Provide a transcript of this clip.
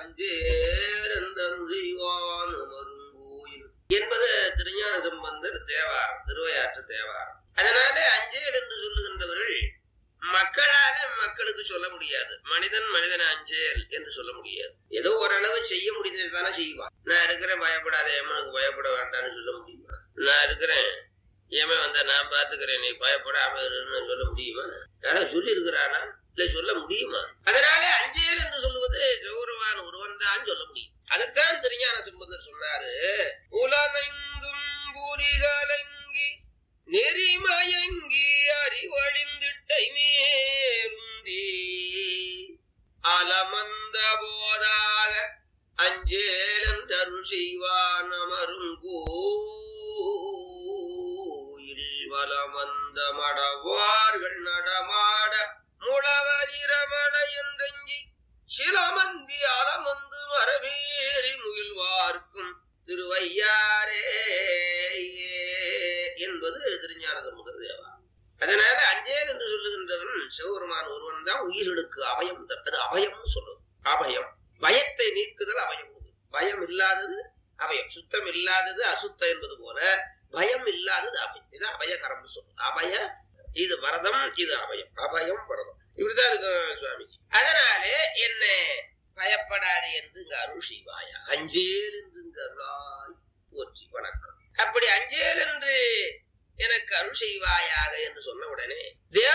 அஞ்சேரந்தருள்வான் மருங்கோயில் என்பது திருஞான சம்பந்தர் தேவாரம் திருவையாற்று தேவாரம் அதனால அஞ்சேல் என்று சொல்லுகின்றவர்கள் மக்களால மக்களுக்கு சொல்ல முடியாது மனிதன் மனிதன் அஞ்சேல் என்று சொல்ல முடியாது ஏதோ ஓரளவு செய்ய முடிஞ்சது தானே செய்வான் நான் இருக்கிறேன் பயப்படாத எமனுக்கு பயப்பட வேண்டாம்னு சொல்ல முடியுமா நான் இருக்கிறேன் ஏமே வந்தா நான் பாத்துக்கிறேன் நீ பயப்படாம இருன்னு சொல்ல முடியுமா யாரும் சொல்லி இருக்கிறானா இல்ல சொல்ல முடியுமா அதனால அஞ்சேல் என்று சொல்லுவது கௌரவான் ஒருவன் தான் சொல்ல முடியும் அதைத்தான் திருஞான சம்பந்தர் சொன்னாரு உலமெங்கும் புரிகலங்கி நெறிமயங்கி அறிவழிந்திட்டை மேலுந்தி அலமந்த போதாக அஞ்சேலன் தருள் செய்வான் அமருங்கோயில் வலமந்த மடவார்கள் நடமாட முழவதிரமண என்றெஞ்சி சிலமந்தி அலமந்து மரவேறி முயல்வார்க்கும் திருவையாரே என்பது திருஞானத முதல் தேவா அதனால அஞ்சேல் என்று சொல்லுகின்றவன் சிவபெருமான் ஒருவன் தான் உயிர்களுக்கு அபயம் தப்பது அபயம் சொல்லும் அபயம் பயத்தை நீக்குதல் அபயம் பயம் இல்லாதது அபயம் சுத்தம் இல்லாதது அசுத்த என்பது போல பயம் இல்லாதது அபயம் இது அபயகரம் சொல்லும் அபய இது வரதம் இது அபயம் அபயம் வரதம் இப்படிதான் இருக்கும் சுவாமி அதனாலே என்ன பயப்படாதே என்று இங்கு அருள் செய்வாயா அஞ்சேல் என்று இங்கு அருளாய் போற்றி வணக்கம் அப்படி அஞ்சேல் என்று எனக்கு அருள் செய்வாயாக என்று சொன்ன உடனே தேவ